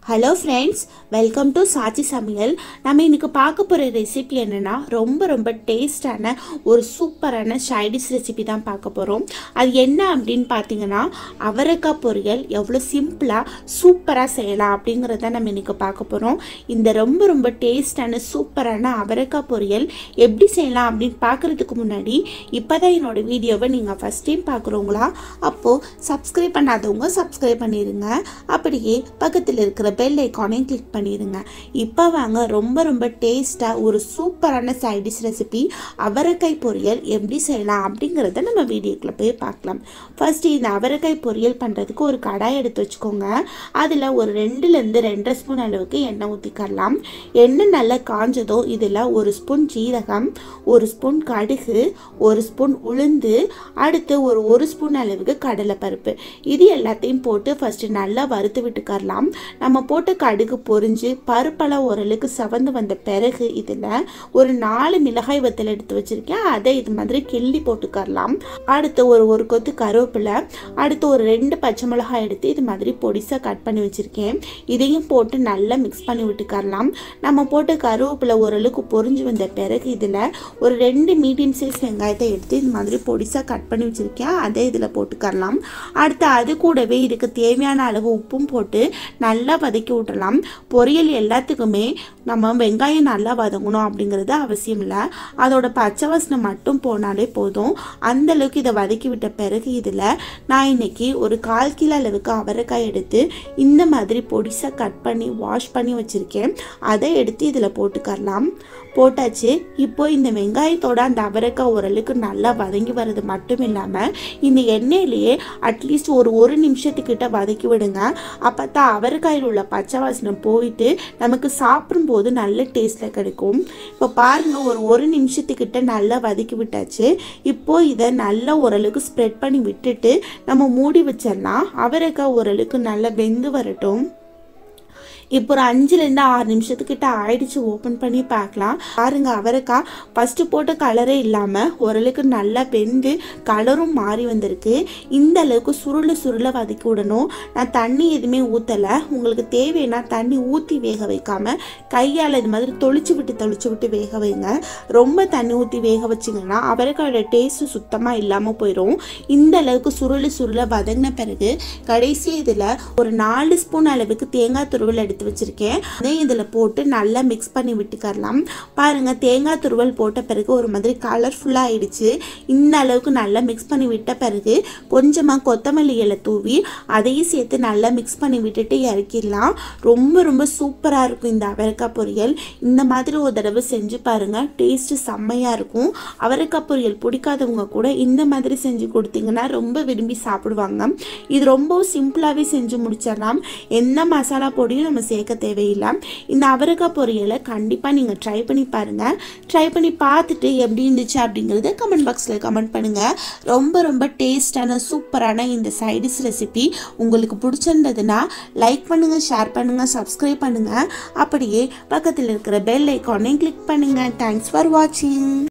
hello friends welcome to Chachi சமையல் நம்ம இன்னைக்கு பார்க்க போகிற ரெசிபி என்னென்னா ரொம்ப ரொம்ப டேஸ்டான ஒரு சூப்பரான சைடிஷ் ரெசிபி தான் பார்க்க போகிறோம் அது என்ன அப்படின்னு பார்த்தீங்கன்னா அவரைக்காய் பொரியல் எவ்வளோ சிம்பிளாக சூப்பராக செய்யலாம் அப்படிங்கிறத நம்ம இன்னைக்கு பார்க்க போகிறோம் இந்த ரொம்ப ரொம்ப டேஸ்டான சூப்பரான அவரைக்காய் பொரியல் எப்படி செய்யலாம் அப்படின்னு பார்க்குறதுக்கு முன்னாடி இப்போ தான் என்னோட வீடியோவை நீங்கள் ஃபஸ்ட் டைம் பார்க்குறவங்களா அப்போது சப்ஸ்கிரைப் பண்ணாதவங்க சப்ஸ்கிரைப் பண்ணிடுங்க அப்படியே பக்கத்தில் இருக்கிற பெல் ஐக்கானையும் கிளிக் பண்ணிடுங்க இப்போ வாங்க ரொம்ப ரொம்ப டேஸ்ட்டாக ஒரு சூப்பரான சைடிஷ் ரெசிபி அவரைக்காய் பொரியல் எப்படி செய்யலாம் அப்படிங்கிறத நம்ம வீடியோக்குள்ளே போய் பார்க்கலாம் ஃபர்ஸ்ட் இந்த அவரைக்காய் பொரியல் பண்ணுறதுக்கு ஒரு கடாய் எடுத்து வச்சுக்கோங்க அதில் ஒரு ரெண்டுலேருந்து ரெண்டரை ஸ்பூன் அளவுக்கு எண்ணெய் ஊற்றிக்கலாம் எண்ணெய் நல்லா காஞ்சதோ இதில் ஒரு ஸ்பூன் ஜீரகம் ஒரு ஸ்பூன் கடுகு ஒரு ஸ்பூன் உளுந்து அடுத்து ஒரு ஒரு ஸ்பூன் அளவுக்கு கடலைப்பருப்பு இது எல்லாத்தையும் போட்டு ஃபஸ்ட்டு நல்லா வறுத்து விட்டுக்கரலாம் நம்ம போட்ட கடுகு பொரிஞ்சு பருப்பெல்லாம் ஓரளவுக்கு செவந்து வந்த பிறகு இதில் ஒரு நாலு மிளகாய் வத்தல் எடுத்து வச்சுருக்கேன் அதை இது மாதிரி கிள்ளி போட்டுக்கரலாம் அடுத்து ஒரு ஒரு கொத்து கருவேப்பிலை அடுத்து ஒரு ரெண்டு பச்சை மிளகாய் எடுத்து இது மாதிரி பொடிசாக கட் பண்ணி வச்சுருக்கேன் இதையும் போட்டு நல்லா மிக்ஸ் பண்ணி விட்டுக்கரலாம் நம்ம போட்ட கருவேப்பிலை ஓரளவுக்கு பொரிஞ்சு வந்த பிறகு இதில் ஒரு ரெண்டு மீடியம் சைஸ் வெங்காயத்தை எடுத்து இது மாதிரி பொடிசாக கட் பண்ணி வச்சுருக்கேன் அதை இதில் போட்டுக்கரலாம் அடுத்து அது கூடவே இதுக்கு தேவையான அளவு உப்பும் போட்டு நல்லா வதக்கி விட்டுறலாம் பொரியல் எல்லாத்துக்குமே நம்ம வெங்காயம் நல்லா வதங்கணும் அப்படிங்கிறது அவசியம் இல்லை அதோட பச்சை வாசனை மட்டும் போனாலே போதும் அந்த அளவுக்கு இதை வதக்கி விட்ட பிறகு இதில் நான் இன்னைக்கு ஒரு கால் கிலோ அளவுக்கு அவரைக்காய் எடுத்து இந்த மாதிரி பொடிசாக கட் பண்ணி வாஷ் பண்ணி வச்சுருக்கேன் அதை எடுத்து இதில் போட்டுக்கரலாம் போட்டாச்சு இப்போ இந்த வெங்காயத்தோட அந்த அவரைக்காய் ஓரளவுக்கு நல்லா வதங்கி வர்றது மட்டும் இல்லாமல் இந்த எண்ணெயிலேயே அட்லீஸ்ட் ஒரு ஒரு நிமிஷத்துக்கிட்ட வதக்கி விடுங்க அப்போ தான் அவரைக்காயில் உள்ள பச்சை வாசனை போயிட்டு நமக்கு சாப்பிடும்போது நல்ல டேஸ்ட்டில் கிடைக்கும் இப்போ பாருங்கள் ஒரு ஒரு நிமிஷத்துக்கிட்ட நல்லா வதக்கி விட்டாச்சு இப்போ இதை நல்லா ஓரளவுக்கு ஸ்ப்ரெட் பண்ணி விட்டுட்டு நம்ம மூடி வச்சிடலாம் அவரைக்காய் ஓரளவுக்கு நல்லா வெந்து வரட்டும் இப்போ ஒரு அஞ்சுலேருந்து ஆறு நிமிஷத்துக்கிட்ட ஆயிடுச்சு ஓப்பன் பண்ணி பார்க்கலாம் பாருங்க அவரைக்காய் ஃபஸ்ட்டு போட்ட கலரே இல்லாமல் ஓரளவுக்கு நல்லா வெந்து கலரும் மாறி வந்திருக்கு இந்த அளவுக்கு சுருள சுருள வதக்கி விடணும் நான் தண்ணி எதுவுமே ஊற்றலை உங்களுக்கு தேவைன்னா தண்ணி ஊற்றி வேக வைக்காம கையால் இது மாதிரி தொளிச்சு விட்டு தொளிச்சு விட்டு வேக வைங்க ரொம்ப தண்ணி ஊற்றி வேக வச்சிங்கன்னா அவரைக்காயோட டேஸ்ட்டு சுத்தமாக இல்லாமல் போயிடும் இந்த அளவுக்கு சுருள சுருள வதங்கின பிறகு கடைசி இதில் ஒரு நாலு ஸ்பூன் அளவுக்கு தேங்காய் துருவல் எடுத்து எடுத்து வச்சுருக்கேன் அதையும் இதில் போட்டு நல்லா மிக்ஸ் பண்ணி விட்டுக்கரலாம் பாருங்கள் தேங்காய் துருவல் போட்ட பிறகு ஒரு மாதிரி கலர்ஃபுல்லாக ஆயிடுச்சு இந்த அளவுக்கு நல்லா மிக்ஸ் பண்ணி விட்ட பிறகு கொஞ்சமாக கொத்தமல்லி இலை தூவி அதையும் சேர்த்து நல்லா மிக்ஸ் பண்ணி விட்டுட்டு இறக்கிடலாம் ரொம்ப ரொம்ப சூப்பராக இருக்கும் இந்த அவரைக்காய் பொரியல் இந்த மாதிரி ஒரு தடவை செஞ்சு பாருங்கள் டேஸ்ட்டு செம்மையாக இருக்கும் அவரைக்காய் பொரியல் பிடிக்காதவங்க கூட இந்த மாதிரி செஞ்சு கொடுத்தீங்கன்னா ரொம்ப விரும்பி சாப்பிடுவாங்க இது ரொம்ப சிம்பிளாகவே செஞ்சு முடிச்சிடலாம் எந்த மசாலா பொடியும் நம்ம சேர்க்க தேவையில்லை இந்த அவரைக்காய் பொரியலை கண்டிப்பாக நீங்கள் ட்ரை பண்ணி பாருங்கள் ட்ரை பண்ணி பார்த்துட்டு எப்படி இருந்துச்சு அப்படிங்கிறத கமெண்ட் பாக்ஸில் கமெண்ட் பண்ணுங்கள் ரொம்ப ரொம்ப டேஸ்டான சூப்பரான இந்த சைடிஷ் ரெசிபி உங்களுக்கு பிடிச்சிருந்ததுன்னா லைக் பண்ணுங்கள் ஷேர் பண்ணுங்கள் சப்ஸ்கிரைப் பண்ணுங்கள் அப்படியே பக்கத்தில் இருக்கிற பெல் ஐக்கானையும் கிளிக் பண்ணுங்கள் தேங்க்ஸ் ஃபார் வாட்சிங்